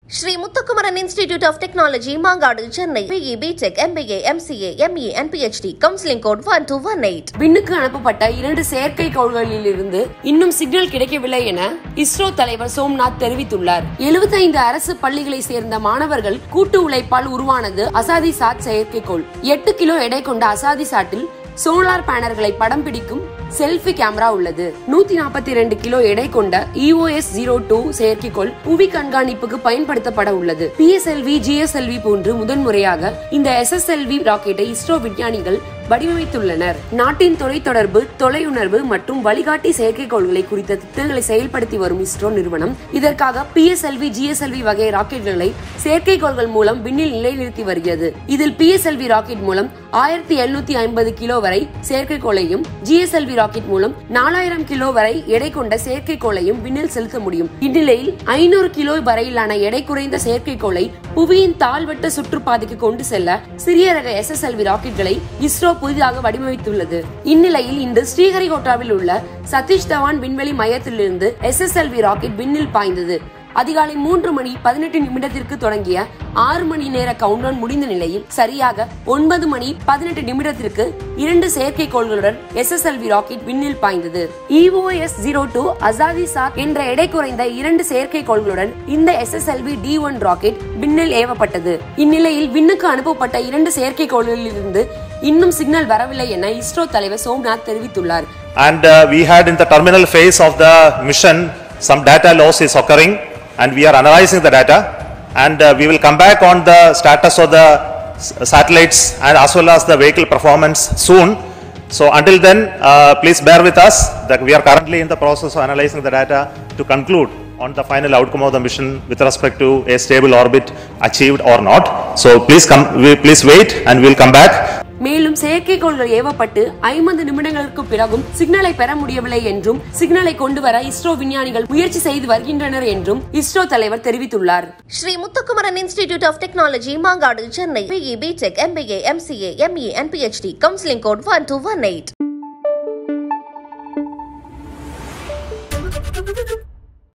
Sri Muthukumaran institute of technology Mangadu Chennai BE BTech MBA MCA ME and PhD counselling code one two one eight விண்ணுக்கு அனுப்பப்பட்ட இரண்டு செயற்கைக்கோள்களிலிருந்து இன்னும் signal கிடைக்கவில்லை என இஸ்ரோ தலைவர் சோம்நாத் தெரிவித்துள்ளார் 75 அரசு பள்ளிகளை சேர்ந்த மாணவர்கள் கூட்டு உழைப்பால் உருவானது அசாதி சாட் செயற்கைக்கோள் எட்டு கிலோ எடை கொண்ட அசாதி சாட்டில் சோலார் பேனர்களை படம் பிடிக்கும் செல்ஃபி கேமரா உள்ளது நூத்தி நாற்பத்தி ரெண்டு கிலோ எடை கொண்ட இஓஎஸ் ஜீரோ டூ செயற்கைக்கோள் புவி கண்காணிப்புக்கு பயன்படுத்தப்பட உள்ளது பிஎஸ்எல்வி ஜிஎஸ்எல்வி போன்று முதன்முறையாக இந்த எஸ்எஸ்எல்வி ராக்கெட்டை இஸ்ரோ விஞ்ஞானிகள் வடிவமைத்துள்ளனர் நாட்டின் தொலைத்தொடர்பு தொலையுணர்வு மற்றும் வழிகாட்டி செயற்கைக்கோள்களை குறித்த திட்டங்களை செயல்படுத்தி வரும் இஸ்ரோ நிறுவனம் இதற்காக பிஎஸ்எல்வி ஜிஎஸ்எல்வி வகை ராக்கெட்டுகளை செயற்கைக்கோள்கள் மூலம் விண்ணில் நிலைநிறுத்தி வருகிறது இதில் பிஎஸ்எல்வி ராக்கெட் மூலம் ஆயிரத்தி எழுநூத்தி ஐம்பது கிலோ வரை செயற்கைக்கோளையும் ஜிஎஸ்எல்வி ராக்கெட் மூலம் நாலாயிரம் கிலோ வரை எடை கொண்ட செயற்கைக்கோளையும் விண்ணில் செலுத்த முடியும் இந்நிலையில் ஐநூறு கிலோ வரையிலான எடை குறைந்த செயற்கைக்கோளை புவியின் தாழ்வட்ட சுற்றுப்பாதைக்கு கொண்டு செல்ல சிறிய ரக எஸ்எஸ்எல்வி ராக்கெட்களை இஸ்ரோ புதிதாக வடிவமைத்துள்ளது இந்நிலையில் இன்று ஸ்ரீஹரிகோட்டாவில் உள்ள சதீஷ் தவான் விண்வெளி மையத்திலிருந்து எஸ்எஸ்எல்வி ராக்கெட் விண்ணில் பாய்ந்தது அதிகாலை மூன்று மணி பதினெட்டு நிமிடத்திற்கு தொடங்கிய ஆறு மணி நேர கவுண்டவுன் முடிந்த நிலையில் சரியாக ஒன்பது மணி பதினெட்டு நிமிடத்திற்கு இரண்டு செயற்கைக்கோள்களுடன் எஸ்எஸ்எல்வி ராக்கெட் விண்ணில் பாய்ந்தது EOS zero two Azaadi SAT என்ற எடை குறைந்த இரண்டு செயற்கைக்கோள்களுடன் இந்த எஸ்எஸ்எல்வி டி ஒன் ராக்கெட் விண்ணில் ஏவப்பட்டது இந்நிலையில் விண்ணுக்கு அனுப்பப்பட்ட இரண்டு செயற்கைக்கோள்களிலிருந்து இன்னும் சிக்னல் வரவில்லை என இஸ்ரோ தலைவர் சோம்நாத் தெரிவித்துள்ளார் and uh, we had in the terminal phase of the mission some data loss is occurring and we are analyzing the data and uh, we will come back on the status of the s- satellites and as well as the vehicle performance soon so until then uh, please bear with us that we are currently in the process of analyzing the data to conclude on the final outcome of the mission with respect to a stable orbit achieved or not so please come we- please wait and we'll come back மேலும் செயற்கைக்கோள்கள் ஏவப்பட்டு ஐம்பது நிமிடங்களுக்கு பிறகும் சிக்னலை பெற முடியவில்லை என்றும் சிக்னலை கொண்டு வர இஸ்ரோ விஞ்ஞானிகள் முயற்சி செய்து வருகின்றனர் என்றும் இஸ்ரோ தலைவர் தெரிவித்துள்ளார் Shri Muthukumaran institute of technology Mangadu Chennai BE BTech MBA MCA ME and PhD counselling code one two one eight